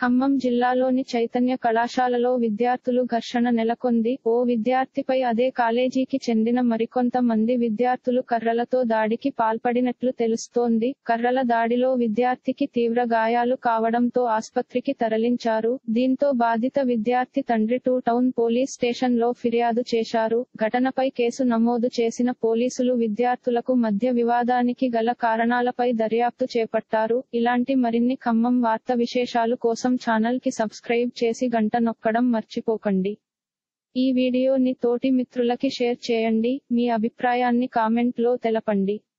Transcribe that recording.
ఖమ్మం జిల్లాలోని చైతన్య కళాశాలలో విద్యార్థులు ఘర్షణ నెలకొంది ఓ విద్యార్థిపై అదే కాలేజీకి చెందిన మరికొంత మంది విద్యార్థులు కర్రలతో దాడికి పాల్పడినట్లు తెలుస్తోంది కర్రల దాడిలో విద్యార్థికి తీవ్ర గాయాలు కావడంతో ఆస్పత్రికి తరలించారు దీంతో బాధిత విద్యార్థి తండ్రి టూ టౌన్ పోలీస్ స్టేషన్ లో ఫిర్యాదు చేశారు ఘటనపై కేసు నమోదు చేసిన పోలీసులు విద్యార్థులకు మధ్య వివాదానికి గల కారణాలపై దర్యాప్తు చేపట్టారు ఇలాంటి మరిన్ని ఖమ్మం వార్త విశేషాలు కోసం ఛానల్ కి సబ్స్క్రైబ్ చేసి గంట నొక్కడం మర్చిపోకండి ఈ వీడియోని తోటి మిత్రులకి షేర్ చేయండి మీ అభిప్రాయాన్ని కామెంట్ లో తెలపండి